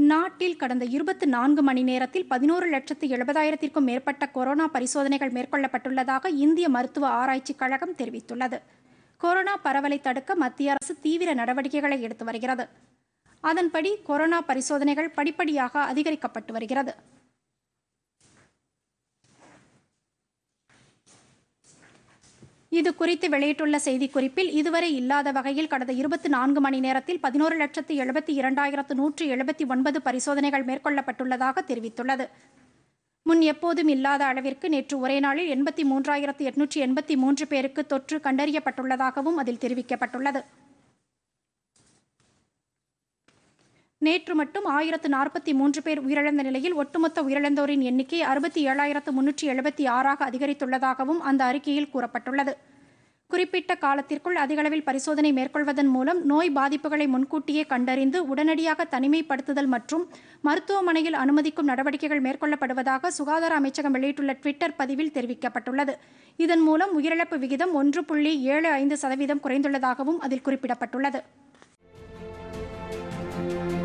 நாட்டில் கடந்த இருபத்தி நான்கு மணி நேரத்தில் பதினோரு லட்சத்து எழுபதாயிரத்திற்கும் மேற்பட்ட கொரோனா பரிசோதனைகள் மேற்கொள்ளப்பட்டுள்ளதாக இந்திய மருத்துவ ஆராய்ச்சிக் கழகம் தெரிவித்துள்ளது கொரோனா பரவலை தடுக்க மத்திய அரசு தீவிர நடவடிக்கைகளை எடுத்து வருகிறது அதன்படி கொரோனா பரிசோதனைகள் படிப்படியாக அதிகரிக்கப்பட்டு வருகிறது இது குறித்து வெளியிட்டுள்ள செய்திக்குறிப்பில் இதுவரை இல்லாத வகையில் கடந்த இருபத்தி நான்கு மணி நேரத்தில் பதினோரு லட்சத்து எழுபத்தி இரண்டாயிரத்து நூற்று எழுபத்தி ஒன்பது பரிசோதனைகள் மேற்கொள்ளப்பட்டுள்ளதாக தெரிவித்துள்ளது முன் எப்போதும் இல்லாத அளவிற்கு நேற்று ஒரே நாளில் எண்பத்தி மூன்றாயிரத்து எட்நூற்றி எண்பத்தி மூன்று பேருக்கு தொற்று கண்டறியப்பட்டுள்ளதாகவும் அதில் தெரிவிக்கப்பட்டுள்ளது நேற்று மட்டும் ஆயிரத்து நாற்பத்தி மூன்று பேர் உயிரிழந்த நிலையில் ஒட்டுமொத்த உயிரிழந்தோரின் எண்ணிக்கை அறுபத்தி ஏழாயிரத்து முன்னூற்றி எழுபத்தி ஆறாக அதிகரித்துள்ளதாகவும் அந்த அறிக்கையில் கூறப்பட்டுள்ளது குறிப்பிட்ட காலத்திற்குள் அதிகளவில் பரிசோதனை மேற்கொள்வதன் மூலம் நோய் பாதிப்புகளை முன்கூட்டியே கண்டறிந்து உடனடியாக தனிமைப்படுத்துதல் மற்றும் மருத்துவமனையில் அனுமதிக்கும் நடவடிக்கைகள் மேற்கொள்ளப்படுவதாக சுகாதார அமைச்சகம் வெளியிட்டுள்ள ட்விட்டர் பதிவில் தெரிவிக்கப்பட்டுள்ளது இதன் மூலம் உயிரிழப்பு விகிதம் ஒன்று புள்ளி ஏழு ஐந்து சதவீதம் குறைந்துள்ளதாகவும் அதில் குறிப்பிடப்பட்டுள்ளது